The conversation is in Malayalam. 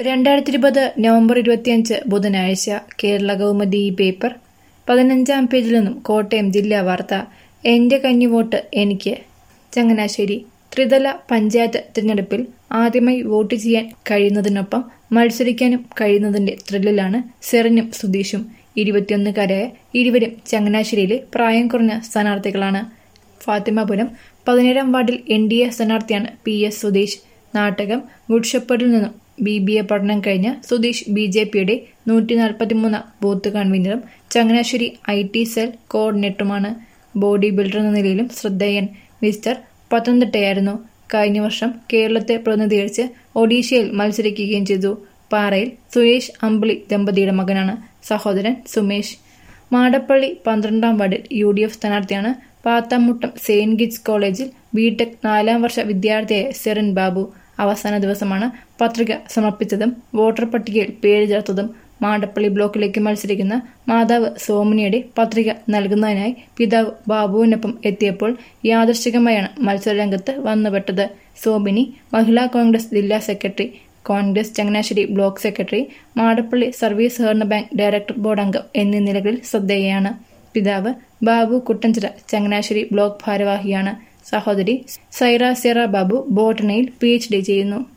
രണ്ടായിരത്തി ഇരുപത് നവംബർ ഇരുപത്തിയഞ്ച് ബുധനാഴ്ച കേരള കൗമുദി ഈ പേപ്പർ പതിനഞ്ചാം പേജിൽ നിന്നും കോട്ടയം ജില്ലാ വാർത്ത എന്റെ കഞ്ഞിവോട്ട് എനിക്ക് ചങ്ങനാശ്ശേരി ത്രിതല പഞ്ചായത്ത് തിരഞ്ഞെടുപ്പിൽ ആദ്യമായി വോട്ട് ചെയ്യാൻ കഴിയുന്നതിനൊപ്പം മത്സരിക്കാനും കഴിയുന്നതിന്റെ ത്രില്ലിലാണ് സെറിനും സുധീഷും ഇരുപത്തിയൊന്നുകാരായ ഇരുവരും ചങ്ങനാശ്ശേരിയിലെ പ്രായം കുറഞ്ഞ സ്ഥാനാർത്ഥികളാണ് ഫാത്തിമപുരം പതിനേഴാം വാർഡിൽ എൻ ഡി എ സ്ഥാനാർത്ഥിയാണ് P S Sudheesh Nattakom good ഷെപ്പേർഡിൽ നിന്നും ബി ബി എ പഠനം കഴിഞ്ഞ സുധീഷ് ബി ജെ പിയുടെ നൂറ്റി നാൽപ്പത്തിമൂന്ന് ബൂത്ത് കൺവീനറും ചങ്ങനാശ്ശേരി ഐ ടി സെൽ കോർഡിനേറ്ററുമാണ് ബോഡി ബിൽഡർ എന്ന നിലയിലും ശ്രദ്ധേയൻ മിസ്റ്റർ പത്തനംതിട്ടയായിരുന്നു കഴിഞ്ഞ വർഷം കേരളത്തെ പ്രതിനിധീകരിച്ച് ഒഡീഷയിൽ മത്സരിക്കുകയും ചെയ്തു പാറയിൽ സുരേഷ് അമ്പിളി ദമ്പതിയുടെ മകനാണ് സഹോദരൻ സുമേഷ് മാടപ്പള്ളി പന്ത്രണ്ടാം വാർഡിൽ യു ഡി എഫ് സ്ഥാനാർത്ഥിയാണ് പാത്താമുട്ടം സെയിന്റ് ഗിറ്റ്സ് കോളേജിൽ ബിടെക് നാലാം വർഷ വിദ്യാർത്ഥിയായ സെറിൻ ബാബു അവസാന ദിവസമാണ് പത്രിക സമർപ്പിച്ചതും വോട്ടർ പട്ടികയിൽ പേര് ചേർത്തതും മാടപ്പള്ളി ബ്ലോക്കിലേക്ക് മത്സരിക്കുന്ന മാതാവ് സോമനിയുടെ പത്രിക നൽകുന്നതിനായി പിതാവ് ബാബുവിനൊപ്പം എത്തിയപ്പോൾ യാദൃശികമായാണ് മത്സരരംഗത്ത് വന്നുപെട്ടത് സോമിനി മഹിളാ കോൺഗ്രസ് ജില്ലാ secretary Congress Changanassery block secretary Madappally service സഹകരണ ബാങ്ക് ഡയറക്ടർ ബോർഡ് അംഗം എന്നീ നിലകളിൽ ശ്രദ്ധേയയാണ് പിതാവ് ബാബു കുട്ടഞ്ചിറ ചങ്ങനാശ്ശേരി ബ്ലോക്ക് ഭാരവാഹിയാണ് സഹോദരി സൈറ സിറ ബാബു ബോട്ടണിയിൽ പി എച്ച് ഡി ചെയ്യുന്നു